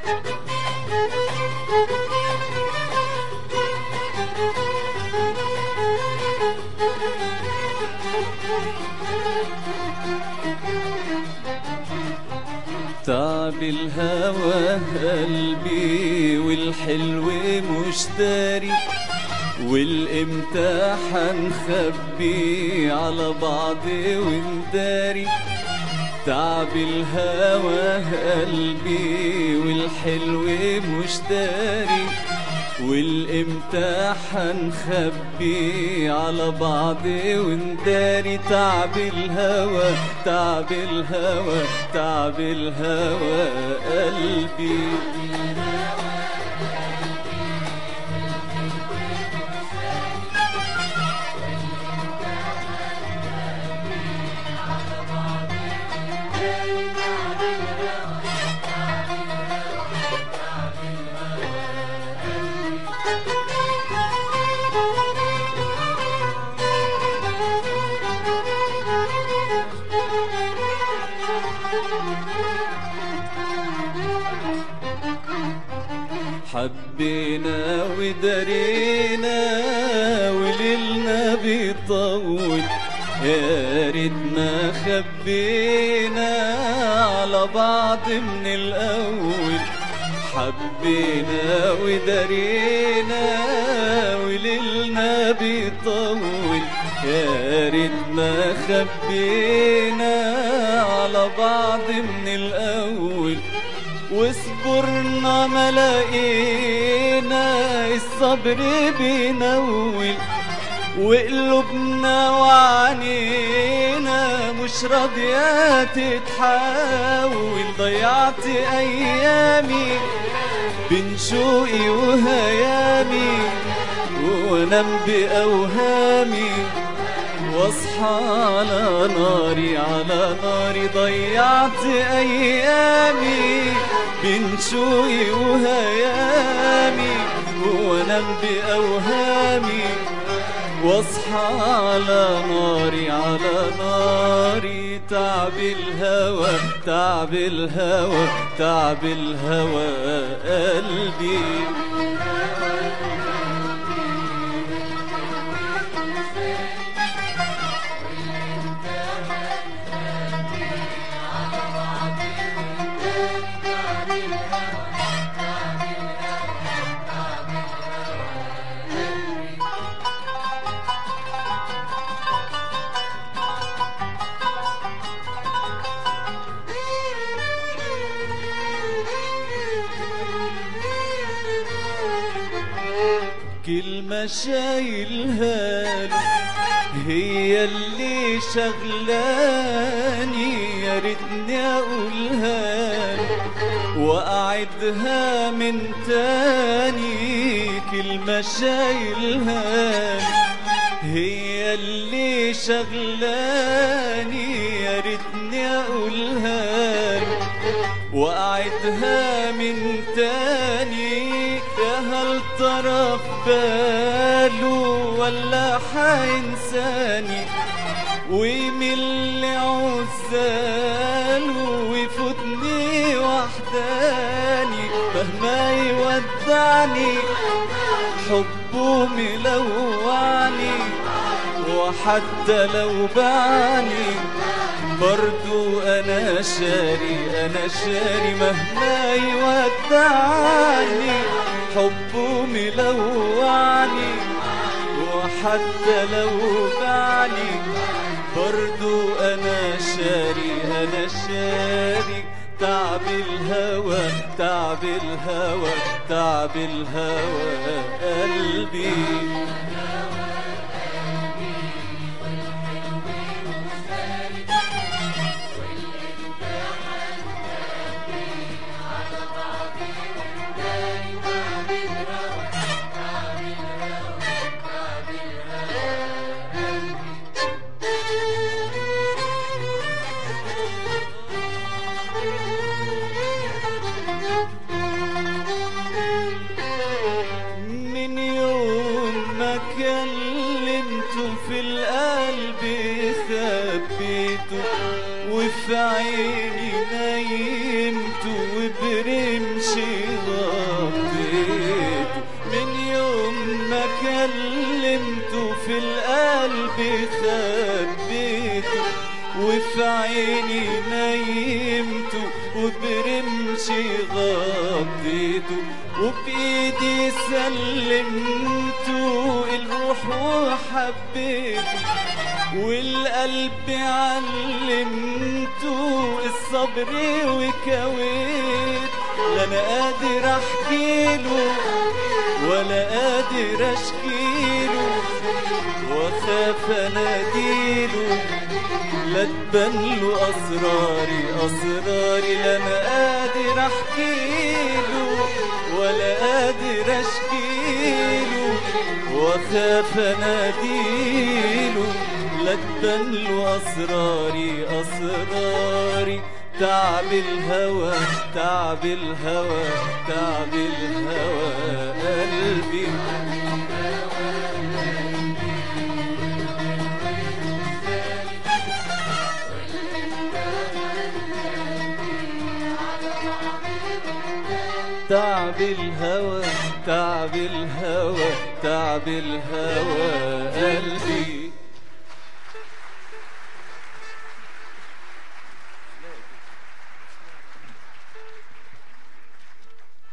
تعب الهوى قلبي والحلو مشتري والامتى حنخبي على بعض ونداري تعب الهوى قلبي والحلو مشتري والامتى حنخبي على بعض ونداري تعب الهوى تعب الهوى تعب الهوى قلبي حبينا ودرينا وليلنا بيطول يا ريتنا خبينا على بعض من الأول حبينا ودرينا وليلنا بيطول يا ريتنا خبينا على بعض من الأول وصبرنا ما لقينا الصبر بينول وقلوبنا وعنينا مش راضية تتحول ضيعت أيامي بين شوقي وهيامي وانام بأوهامي واصحى على ناري على ناري ضيعت ايامي بين شوقي وهيامي وانام باوهامي واصحى على ناري على ناري تعب الهوى تعب الهوى تعب الهوى قلبي كلمة شايلها له هي اللي شغلاني يا ريتني اقولها له واعدها من تاني كلمة شايلها له هي اللي شغلاني يا ريتني اقولها له واعدها من تاني يا هل ترى في باله ولا حينساني ويمل عزاله ويفوتني وحداني مهما يودعني حبه ملوعني وحتى لو باعني برضو انا شاري انا شاري مهما يودعني حبه ملوعني وحتى لو باعني برضو انا شاري انا شاري تعب الهوى تعب الهوى تعب الهوى قلبي من يوم ما كلمته في القلب خبيته وفي عيني نيمته وبرمشي وبرمشي غطيته وبإيدي سلمته الروح وحبيته والقلب علمته الصبر وكويت لا انا قادر احكيله ولا قادر اشكيله واخاف اناديله لا تبان له اسراري اسراري لا انا قادر احكيله ولا قادر اشكيله واخاف اناديله لا تبان له اسراري اسراري تعب الهوى تعب الهوى تعب الهوى قلبي تعب الهوى تعب الهوى تعب الهوى قلبي